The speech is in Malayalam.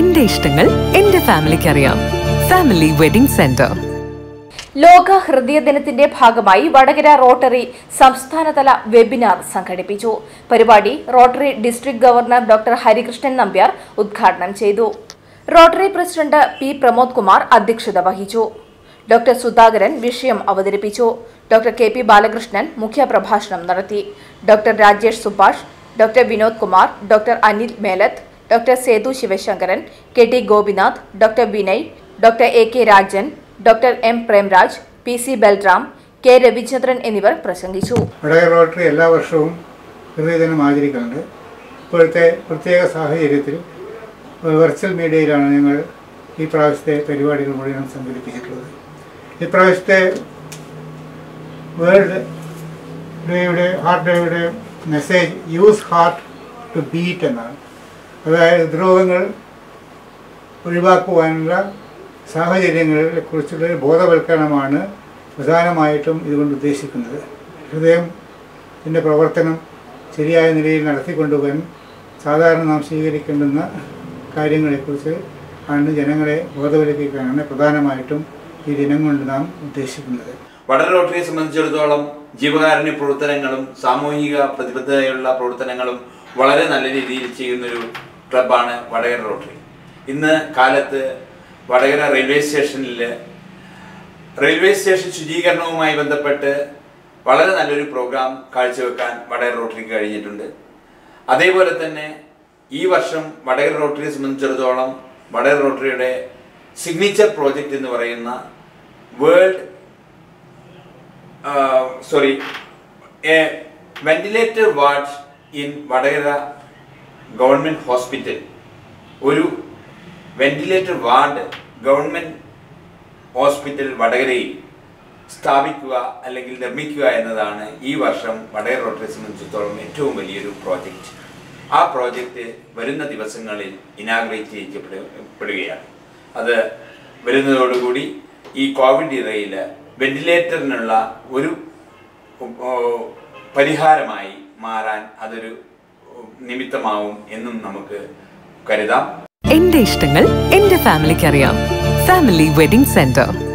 എന്റെ ഇഷ്ടങ്ങൾ എന്റെ ഫാമിലിക്ക് അറിയാം ഫാമിലി വെഡിംഗ് സെന്റർ ലോക ഹൃദയ ദിനത്തിന്റെ ഭാഗമായി വടകര റോട്ടറി സംസ്ഥാനതല വെബിനാർ സംഘടിപ്പിച്ചു പരിപാടി Rotary district governor doctor Harikrishnan Nambiar ഉദ്ഘാടനം ചെയ്തു Rotary president P Pramod Kumar അധ്യക്ഷത വഹിച്ചു ഡോക്ടർ സുധാകരൻ വിഷയം അവതരിപ്പിച്ചു ഡോക്ടർ കെ പി ബാലകൃഷ്ണൻ മുഖ്യപ്രഭാഷണം നടത്തി doctor Rajesh Subhash doctor Vinod Kumar doctor Anil Melath doctor Sethu Sivasankaran K T Gopinath doctor Vinay doctor A K Rajan doctor M Premraj P C Balram K Ravichandran എന്നിവർ പ്രസംഗിച്ചു വടകര റോട്ടറി എല്ലാ വർഷവും ഹൃദയദിനം ആചരിക്കുന്നുണ്ട് ഇപ്പോഴത്തെ പ്രത്യേക സാഹചര്യത്തിൽ വെർച്വൽ മീഡിയയിലാണ് ഞങ്ങൾ ഈ പ്രാവശ്യത്തെ പരിപാടികൾ മുഴുവൻ സംഘടിപ്പിച്ചിട്ടുള്ളത് ഈ പ്രാവശ്യത്തെ വേൾഡ് ഡേയുടെ ഹാർട്ട് ഡേയുടെ message use heart to beat എന്നാണ് അതായത് ഹൃദ്രോഗങ്ങൾ ഒഴിവാക്കുവാനുള്ള സാഹചര്യങ്ങളെ കുറിച്ചുള്ള ഒരു ബോധവൽക്കരണമാണ് പ്രധാനമായിട്ടും ഇതുകൊണ്ട് ഉദ്ദേശിക്കുന്നത് ഹൃദയത്തിൻ്റെ പ്രവർത്തനം ശരിയായ നിലയിൽ നടത്തിക്കൊണ്ടുപോകാൻ സാധാരണ നാം സ്വീകരിക്കേണ്ടുന്ന കാര്യങ്ങളെക്കുറിച്ച് ആണ് ജനങ്ങളെ ബോധവൽക്കരിക്കാനാണ് പ്രധാനമായിട്ടും ഈ ദിനം കൊണ്ട് നാം ഉദ്ദേശിക്കുന്നത് വടകര റോട്ടറിയെ സംബന്ധിച്ചിടത്തോളം ജീവകാരുണ്യ പ്രവർത്തനങ്ങളും സാമൂഹിക പ്രതിബദ്ധതയുള്ള പ്രവർത്തനങ്ങളും വളരെ നല്ല രീതിയിൽ ചെയ്യുന്നൊരു ക്ലബ്ബാണ് വടകര റോട്ടറി ഇന്ന് കാലത്ത് വടകര റെയിൽവേ സ്റ്റേഷനിൽ റെയിൽവേ സ്റ്റേഷൻ ശുചീകരണവുമായി ബന്ധപ്പെട്ട് വളരെ നല്ലൊരു പ്രോഗ്രാം കാഴ്ചവെക്കാൻ വടകര റോട്ടറിക്ക് കഴിഞ്ഞിട്ടുണ്ട് അതേപോലെ തന്നെ ഈ വർഷം വടകര റോട്ടറിയെ സംബന്ധിച്ചിടത്തോളം വടകര റോട്ടറിയുടെ സിഗ്നേച്ചർ പ്രോജക്റ്റ് എന്ന് പറയുന്ന world sorry a ventilator ward in Vadakara government hospital ഒരു വെന്റിലേറ്റർ വാർഡ് ഗവൺമെൻറ് ഹോസ്പിറ്റൽ വടകരയിൽ സ്ഥാപിക്കുക അല്ലെങ്കിൽ നിർമ്മിക്കുക എന്നതാണ് ഈ വർഷം വടകര റോട്ടറിയെ സംബന്ധിച്ചിടത്തോളം ഏറ്റവും വലിയൊരു പ്രോജക്റ്റ് ആ പ്രോജക്റ്റ് വരുന്ന ദിവസങ്ങളിൽ ഇനാഗ്രേറ്റ് ചെയ്യപ്പെടുകയാണ് അത് വരുന്നതോടുകൂടി ഈ കോവിഡ് ഇറയിൽ വെന്റിലേറ്ററിനുള്ള ഒരു ഓ, പരിഹാരമായി മാറാൻ അതൊരു നിമിത്തമാവും എന്നും നമുക്ക് കരുതാം എന്റെ ഇഷ്ടങ്ങൾ എന്റെ ഫാമിലിക്ക് അറിയാം ഫാമിലി വെഡിംഗ് സെന്റർ